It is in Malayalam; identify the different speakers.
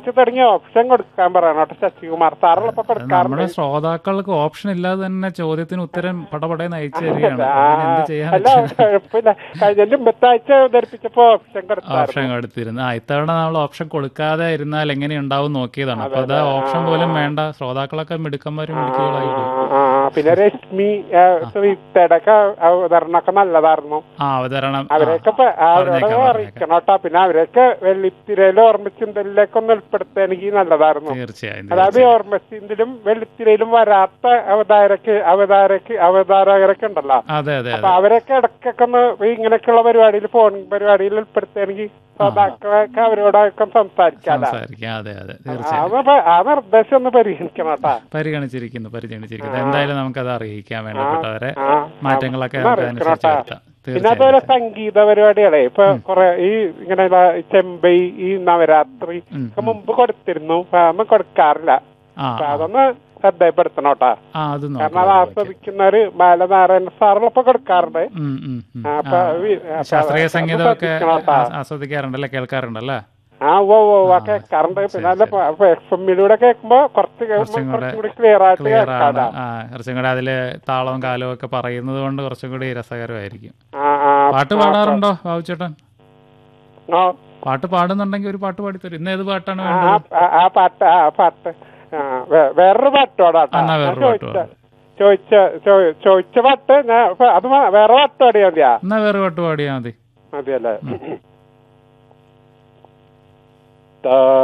Speaker 1: വായിച്ചു തുടങ്ങിയ ഓപ്ഷൻ കൊടുക്കാൻ പറയണം കേട്ടോ ശശികുമാർ സാറുള്ളപ്പോ
Speaker 2: നമ്മുടെ
Speaker 1: കൊടുക്കാറുണ്ട്
Speaker 2: ശ്രോതാക്കൾക്ക് ഓപ്ഷൻ ഇല്ലാതെ തന്നെ ചോദ്യത്തിന് ഉത്തരം പടപടയെന്ന് അയച്ചു തരികയാണ്
Speaker 1: ആ,
Speaker 2: അതിന് എന്ത് ചെയ്യാൻ
Speaker 1: അല്ല കുഴപ്പമില്ല കഴിഞ്ഞ മുമ്പത്തെ ആഴ്ച അവതരിപ്പിച്ചപ്പോ ഓപ്ഷൻ കൊടുത്തായിരുന്നു
Speaker 2: ഓപ്ഷൻ കൊടുത്തിരുന്നു ആ ഇത്തവണ നമ്മൾ ഓപ്ഷൻ കൊടുക്കാതെ ഇരുന്നാൽ എങ്ങനെ ഉണ്ടാവും നോക്കിയതാണ് അപ്പൊ അത് ഓപ്ഷൻ പോലും വേണ്ട ശ്രോതാക്കളൊക്കെ മിടുക്കന്മാരും മിടുക്കുകളായി പോയി
Speaker 1: ആ, പിന്നെ രശ്മി ശ്രീത്തടൊക്കെ അവതരണമൊക്കെ നല്ലതായിരുന്നു
Speaker 2: ആ അവതരണം ആ,
Speaker 1: അവരെയൊക്കെ ഇപ്പൊ അവരോട്
Speaker 2: പറഞ്ഞേക്കാം,
Speaker 1: അറിയിക്കണം കേട്ടോ പിന്നെ അവരെയൊക്കെ വെള്ളിത്തിരയിലും ഓർമ്മച്ചിന്തലിലേക്ക് ഒന്ന് ഉൾപ്പെടുത്തുകയാണെങ്കിൽ നല്ലതായിരുന്നു
Speaker 2: തീർച്ചയായും
Speaker 1: അതായത് ഈ ഓർമ്മച്ചിന്തലും വെള്ളിത്തിരയിലും വരാത്ത അവതാരക്ക് അവതാരക്ക് അവതാരകരൊക്കെ ഉണ്ടല്ലോ
Speaker 2: അതെ അതെ
Speaker 1: അപ്പൊ
Speaker 2: അതെ
Speaker 1: അവരൊക്കെ ഇടയ്ക്കൊക്കെ ഒന്ന് ഈ ഇങ്ങനെയൊക്കെയുള്ള പരിപാടിയിൽ ഫോൺ പരിപാടിയിൽ ഉൾപ്പെടുത്തുകയാണെങ്കിൽ ശ്രോതാക്കളൊക്കെ അവരോടൊക്കെ സംസാരിക്കാലോ
Speaker 2: സംസാരിക്കാം അതെ അതെ തീർച്ചയായും
Speaker 1: അത് പ- ആ നിർദ്ദേശം ഒന്ന് പരിഗണിക്കണം കേട്ടാ
Speaker 2: പരിഗണിച്ചിരിക്കുന്നു പരിഗണിച്ചിരിക്കുന്നു എന്തായാലും നമുക്കത് അറിയിക്കാൻ വേണ്ടപ്പെട്ടവരെ
Speaker 1: ആ,
Speaker 2: മാറ്റങ്ങളൊക്കെ
Speaker 1: ഒന്ന്
Speaker 2: നമുക്ക്
Speaker 1: അറിയിക്കണം
Speaker 2: അനുസരിച്ച്
Speaker 1: കേട്ടാ.
Speaker 2: വരുത്താം
Speaker 1: പിന്നെ അതുപോലെ
Speaker 2: തീർച്ചയായും
Speaker 1: സംഗീത പരിപാടികളെ ഇപ്പൊ കൊറേ ഈ ഇങ്ങനെ ചെമ്പൈ ഈ നവരാത്രി
Speaker 2: ഉം,
Speaker 1: ഒക്കെ മുമ്പ് കൊടുത്തിരുന്നു ഇപ്പൊ അതൊന്നും കൊടുക്കാറില്ല
Speaker 2: ആ
Speaker 1: അപ്പൊ അതൊന്ന് ശ്രദ്ധയപ്പെടുത്തണം കേട്ടാ
Speaker 2: ആ അത്
Speaker 1: കാരണം അത്
Speaker 2: നോക്കാം
Speaker 1: ആസ്വദിക്കുന്നവര് ബാലനാരായണ സാറുള്ളപ്പോ കൊടുക്കാറുണ്ട്
Speaker 2: ഉം, ഉം, ഉം.
Speaker 1: ആ, അപ്പൊ
Speaker 2: ആ,
Speaker 1: വി- അപ്പൊ
Speaker 2: ശാസ്ത്രീയ
Speaker 1: അത്
Speaker 2: സംഗീതമൊക്കെ
Speaker 1: ശ്രദ്ധിക്കണം കേട്ടാ.
Speaker 2: ആ- ആസ്വദിക്കാറുണ്ടല്ലേ കേൾക്കാറുണ്ടല്ലേ
Speaker 1: ആ ഓ ഓ ആ കേൾക്കാറുണ്ട് പിന്നെ അല്ല എഫ് എമ്മിലൂടെ കേൾക്കുമ്പോ കുറച്ച്
Speaker 2: കുറച്ചും കൂടെ
Speaker 1: കുറച്ചും കൂടി ക്ലിയർ ആയിട്ട്
Speaker 2: ക്ലിയർ ആണ്
Speaker 1: കേൾക്കാതാ
Speaker 2: ആ കുറച്ചും കൂടെ അതില് താളവും കാലവും ഒക്കെ പറയുന്നത് കൊണ്ട് കുറച്ചും കൂടി രസകരമായിരിക്കും
Speaker 1: ആ ആ
Speaker 2: പാട്ട് പാടാറുണ്ടോ ബാബുച്ചേട്ടൻ
Speaker 1: ആ
Speaker 2: പാട്ട് പാടുന്നുണ്ടെങ്കിൽ ഒരു പാട്ട് പാടിത്തരും ഇന്ന് ഏത് പാട്ടാണ്
Speaker 1: ആ,
Speaker 2: വേണ്ടത്
Speaker 1: ആ, ആ പാട്ട് ആ പാട്ട് ആ വേ- വേറൊരു പാട്ടോടാട്ടാ
Speaker 2: എന്നാ
Speaker 1: ഞാൻ
Speaker 2: വേറൊരു പാട്ട്
Speaker 1: ചോദിച്ച ചോദിച്ച ചോ- ചോദിച്ച പാട്ട് ഞാൻ ഇപ്പൊ അത് മ- വേറെ പാട്ട് പാടിയാ മതിയാ
Speaker 2: എന്നാ വേറെ പാട്ട് പാടിയാൽ മതി
Speaker 1: മതിയല്ലേ